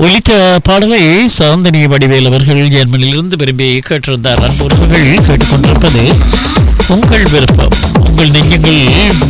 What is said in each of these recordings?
ஒலித்த பாடலை சாந்தனி வடிவேல் அவர்கள் ஜெர்மனியிலிருந்து விரும்பி கேட்டிருந்தார் அன்புறவுகள் கேட்டுக்கொண்டிருப்பது உங்கள் விருப்பம் உங்கள் நெஞ்சங்கள்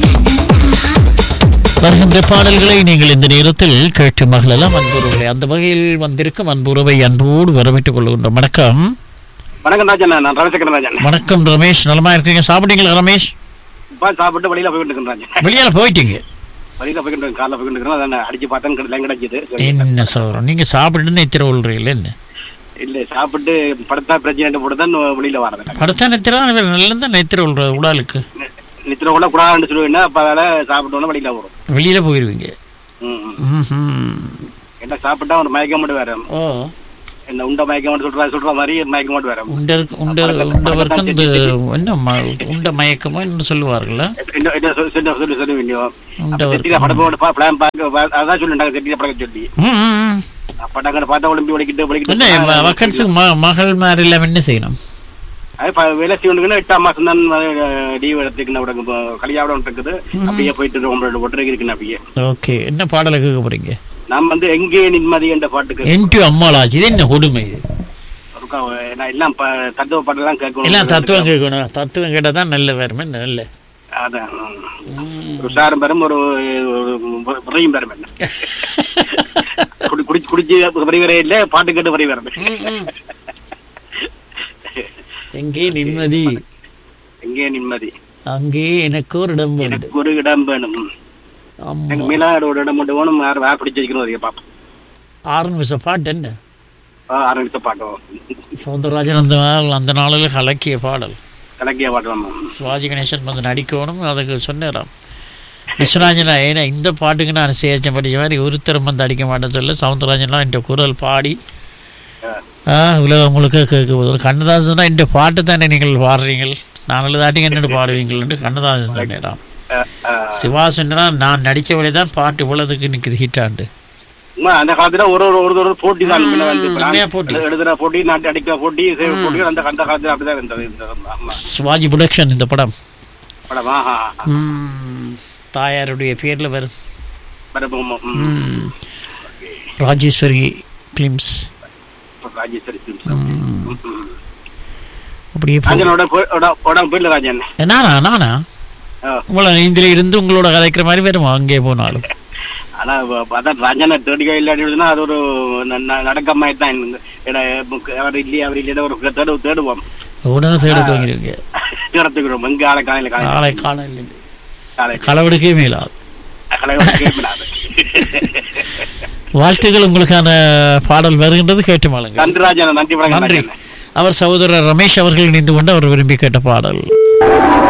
வருகின்ற பாடல்களை நீங்கள் இந்த நேரத்தில் கேட்டு மகளெல்லாம் அன்புறவுகளை அந்த வகையில் வந்திருக்கும் அன்புறவை அன்போடு வரவேற்றுக் கொள்கின்றோம் வணக்கம் வணக்கம் ராஜன் நான் ரவிசக்கரன் ராஜன் வணக்கம் ரமேஷ் நலமா இருக்கீங்க சாப்பிட்டீங்களா ரமேஷ் இப்ப சாப்பிட்டு வெளியில போயிட்டு இருக்கேன் ராஜன் வெளியால போயிட்டீங்க வெளியில போயிட்டு இருக்கேன் காலைல போயிட்டு இருக்கேன் அதான் அடிச்சு பார்த்தேன் கிடை- கிடைச்சது சரி. என்ன சொல்றோம் நீங்க சாப்பிட்டு நெத்திர உள்ளீர்கள் என்ன இல்ல சாப்பிட்டு படுத்தா பிரச்சனை போட்டு தான் வெளியில வரது படுத்தா நெத்திரா நல்லதா நெத்திர உள்ள உடலுக்கு நித்திர கூட கூடாதுன்னு சொல்லுவேன்னா அப்ப அதனால சாப்பிட்டு உடனே வெளியில வரும் வெளியில போயிருவீங்க ம், ம். ம்ஹும். என்ன சாப்பிட்டா ஒரு மயக்கம் மட்டும் வேற ஓ என்ன உண்ட மயக்கம் மட்டும் சொல்ற சொல்ற மாதிரி மயக்கம் மட்டும் வேற உண்டருக்கு உண்டர் உண்டவருக்கு இந்த என்ன ம- உண்ட மயக்கமோ என்று சொல்லுவார்களா என்ன என்ன சொல்லு சொல்லு சொல்லு சொல்லு வேண்டியும் உண்டவருக்கு செட்டில படப்போட பிளான் பார்க்க அதான் சொல்லிட்டாங்க செட்டில படக்க சொல்லி ம், ம், ம். பட்டாங்க பார்த்தா ஒளிம்பி ஒழிக்கிட்டு என்ன ஒழிக்கிட்டு வக்கன்ஸு மகள் மாதிரி எல்லாம் என்ன செய்யணும் அது ப- வேலை செய்யணுக்குன்னு எட்டாம் மாசம் தான் லீவ் எடுத்துக்கணும் உடம்பு இப்போ கல்யாணம் ஒன்று இருக்குது அப்படியே போயிட்டு ஒன்றரை ஒன்றரை இருக்குன்னு அப்படியே ஓகே என்ன பாடலை கேட்க போறீங்க நான் வந்து எங்கே நிம்மதி என்ற பாட்டுக்கு என் டு அம்மாளாச்சு இது என்ன கொடுமை இது ஒருக்கா, நான் எல்லாம் ப- தத்துவ பாட்டெல்லாம் கேட்கணும் எல்லாம் தத்துவம் கேட்கணும் தத்துவம் கேட்டால் தான் நல்ல வருமே நல்ல அதான் ம். ஒரு சாரம் பெறும் ஒரு ஒரு முறையும் பெறும் என்ன குடி குடிச்சு குடிச்சு வரைவரே இல்ல பாட்டு கேட்டு வரைவரே எங்கே நிம்மதி எங்கே நிம்மதி அங்கே எனக்கு ஒரு இடம் உண்டு எனக்கு ஒரு இடம் வேணும் ஆமா எனக்கு மேலாடு ஒரு இடம் மட்டும் வேணும் யார் யார் பிடிச்சு வச்சுக்கணும் அதை பாப்போம் ஆறு நிமிஷம் பாட்டு என்ன ஆரம்பித்த பாட்டம் சௌந்தரராஜன் அந்த நாள் அந்த நாளில் கலக்கிய பாடல் கலக்கிய பாட்டம் சிவாஜி கணேசன் வந்து நடிக்கணும் அதுக்கு சொன்னாராம் விஸ்வராஜனா ஏன்னா இந்த பாட்டுக்கு நான் சேர்ச்சபடி மாதிரி ஒருத்தரும் வந்து அடிக்க மாட்டேன்னு சொல்ல சவுந்தரராஜன்லாம் என் குரல் பாடி ஆ உலகம் முழுக்க கேட்க போது கண்ணதாசன் இந்த பாட்டு தானே நீங்கள் பாடுறீங்கள் நான் தாட்டி என்னென்னு பாடுவீங்கள்னு கண்ணதாசன் சொன்னேராம் சிவா சொன்னா நான் நடித்த வழி தான் பாட்டு இவ்வளவுக்கு நிற்குது ஹிட்டாண்டு உண்மை, அந்த காலத்துல ஒரு ஒரு ஒரு ஒரு போட்டி தான் முன்ன வந்து இப்ப உண்மையா நான் போட்டி. எழுதுற போட்டி நாட்டு அடிக்கிற போட்டி செய்ற போட்டி அந்த அந்த காலத்துல அப்படிதான் இருந்தது இந்த ஆமா. சிவாஜி புரொடக்ஷன் இந்த படம் படமா ஆஹா, ஆஹா. ம், தாயாருடைய பேரில் வரும் பரபமா, ம். ம். Rajeswari films Rajeswari films. ம். அப்படியே போ- ராஜனோட போ- ஓட- ஓடாம போயிடல ராஜன் நானா நானா ஆ. உங்களை இதில் இருந்து உங்களோட கதைக்கிற மாதிரி வருமா அங்கே போனாலும் ஆனா வ- அதான் ராஜனை தேடி இல்லாட்டி எழுதுனா அது ஒரு ந- ந- நடக்கமாய் தான் ஏன்னா, முக்க- அவர் இல்லையா அவர் இல்லையா ஒரு தேடு தேடுவோம் உடனே தேட துவங்கிடுவீங்க தேடத்துக்கிறோம் எங்க ஆளை காலையில காலையில நாளை காலையில் காலை களவெடுக்கவே மேலாது கலைவரம் கேட்கக்கூடாது. வாழ்த்துக்கள் உங்களுக்கான பாடல் வருகின்றது கேட்டு மாளுங்க நன்றி ராஜன் நன்றி வணக்கம் நன்றி ராஜன். அவர் சகோதரர் ரமேஷ் அவர்கள் இணைந்து கொண்டு அவர் விரும்பி கேட்ட பாடல்